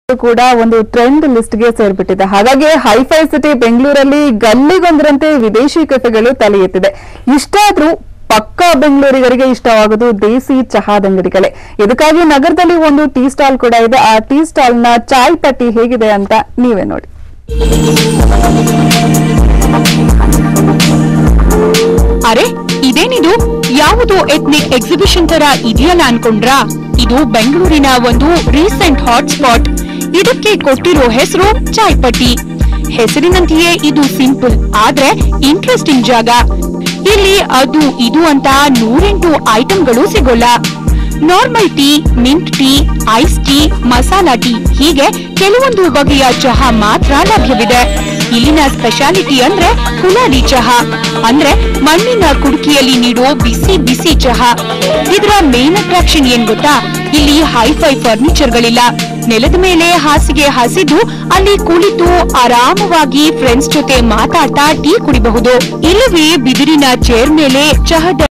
ಕೂಡ ಒಂದು ಟ್ರೆಂಡ್ ಲಿಸ್ಟ್ಗೆ ಸೇರ್ಬಿಟ್ಟಿದೆ ಹಾಗಾಗಿ ಹೈಫೈ ಸಿಟಿ ಬೆಂಗಳೂರಲ್ಲಿ ಗಲ್ಲಿಗೊಂದರಂತೆ ವಿದೇಶಿ ಕೆಫೆಗಳು ತಲೆ ಎತ್ತಿದೆ ಇಷ್ಟಾದ್ರೂ ಪಕ್ಕಾ ಬೆಂಗಳೂರಿಗರಿಗೆ ಇಷ್ಟವಾಗೋದು ದೇಸಿ ಚಹಾದಂಗಡಿಗಳೇ ಇದಕ್ಕಾಗಿ ನಗರದಲ್ಲಿ ಒಂದು ಟೀ ಸ್ಟಾಲ್ ಕೂಡ ಇದೆ ಆ ಟೀ ಸ್ಟಾಲ್ ನ ಚಾಯ್ ಪಟ್ಟಿ ಹೇಗಿದೆ ಅಂತ ನೀವೇ ನೋಡಿ ಅರೆ ಇದೇನಿದು ಯಾವುದೋ ಎಥ್ನಿಕ್ ಎಕ್ಸಿಬಿಷನ್ ತರ ಇದೆಯಲ್ಲ ಅನ್ಕೊಂಡ್ರಾ ಇದು ಬೆಂಗಳೂರಿನ ಒಂದು ರೀಸೆಂಟ್ ಹಾಟ್ ಸ್ಪಾಟ್ ಇದಕ್ಕೆ ಕೊಟ್ಟಿರೋ ಹೆಸರು ಚಾಯ್ ಪಟ್ಟಿ ಹೆಸರಿನಂತೆಯೇ ಇದು ಸಿಂಪಲ್ ಆದ್ರೆ ಇಂಟ್ರೆಸ್ಟಿಂಗ್ ಜಾಗ ಇಲ್ಲಿ ಅದು ಇದು ಅಂತ ನೂರೆಂಟು ಐಟಂಗಳು ಸಿಗೋಲ್ಲ normal tea mint tea ice tea masala tea ಹೀಗೆ ಕೆಲವೊಂದು ಬಗೆಯ ಚಹಾ ಮಾತ್ರ ಲಭ್ಯವಿದೆ ಇಲ್ಲಿನ ಸ್ಪೆಷಾಲಿಟಿ ಅಂದ್ರೆ ಕುಲಾಲಿ ಚಹಾ ಅಂದ್ರೆ ಮಣ್ಣಿನ ಕುಡುಕಿಯಲ್ಲಿ ನೀಡೋ ಬಿಸಿ ಬಿಸಿ ಚಹಾ ಇದರ ಮೇನ್ ಅಟ್ರಾಕ್ಷನ್ ಏನ್ ಗೊತ್ತಾ ಇಲ್ಲಿ ಹೈಫೈ ಫರ್ನಿಚರ್ ಗಳಿಲ್ಲ ನೆಲದ ಮೇಲೆ ಹಾಸಿಗೆ ಹಾಸಿದ್ದು ಅಲ್ಲಿ ಕುಳಿತು ಆರಾಮವಾಗಿ ಫ್ರೆಂಡ್ಸ್ ಜೊತೆ ಮಾತಾಡ್ತಾ ಟೀ ಕುಡಿಬಹುದು ಇಲ್ಲವೇ ಬಿದಿರಿನ ಚೇರ್ ಮೇಲೆ ಚಹದ